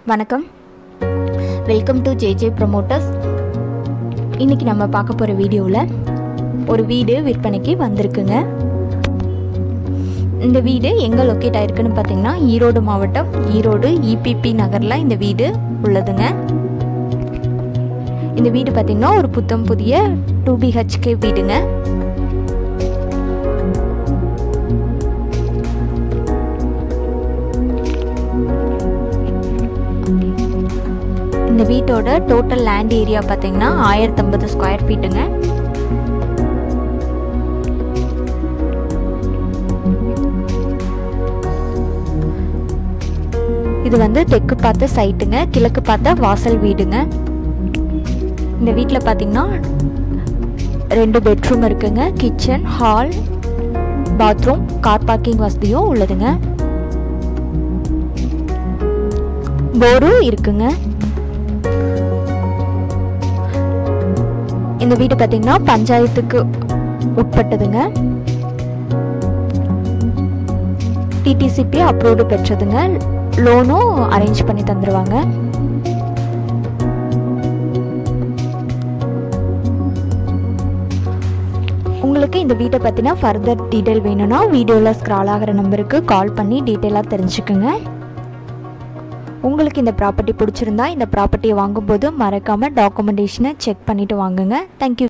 வணக்கம் welcome to JJ promoters இன்றைக்கி நம்ம பார்க்க போகிற வீடியோவில் ஒரு வீடு விற்பனைக்கு வந்திருக்குங்க இந்த வீடு எங்கே லொக்கேட் ஆயிருக்குன்னு பார்த்தீங்கன்னா ஈரோடு மாவட்டம் ஈரோடு இபிபி நகரில் இந்த வீடு உள்ளதுங்க இந்த வீடு பார்த்திங்கன்னா ஒரு புத்தம் புதிய டூ பிஹெச்கே வீடுங்க இந்த வீட்டோட டோட்டல் லேண்ட் ஏரியா பார்த்தீங்கன்னா ஆயிரத்தம்பது ஸ்கொயர் ஃபீட்டுங்க இது வந்து தெற்கு பார்த்த சைட்டுங்க கிழக்கு பார்த்த வாசல் வீடுங்க இந்த வீட்டில் பார்த்தீங்கன்னா ரெண்டு பெட்ரூம் இருக்குங்க kitchen hall bathroom car parking வசதியும் உள்ளதுங்க போரும் இருக்குங்க இந்த வீடு பார்த்தீங்கன்னா பஞ்சாயத்துக்கு உட்பட்டதுங்க டிடிசிபி அப்ரூவ்டு பெற்றதுங்க லோனும் அரேஞ்ச் பண்ணி தந்துடுவாங்க உங்களுக்கு இந்த வீட்டை பற்றினா ஃபர்தர் டீட்டெயில் வேணும்னா வீடியோவில் ஸ்க்ரால் ஆகிற நம்பருக்கு கால் பண்ணி டீட்டெயிலாக தெரிஞ்சுக்குங்க உங்களுக்கு இந்த ப்ராப்பர்ட்டி பிடிச்சிருந்தா இந்த ப்ராப்பர்ட்டியை வாங்கும்போது மறக்காமல் டாக்குமெண்டேஷனை செக் பண்ணிவிட்டு வாங்குங்க தேங்க்யூ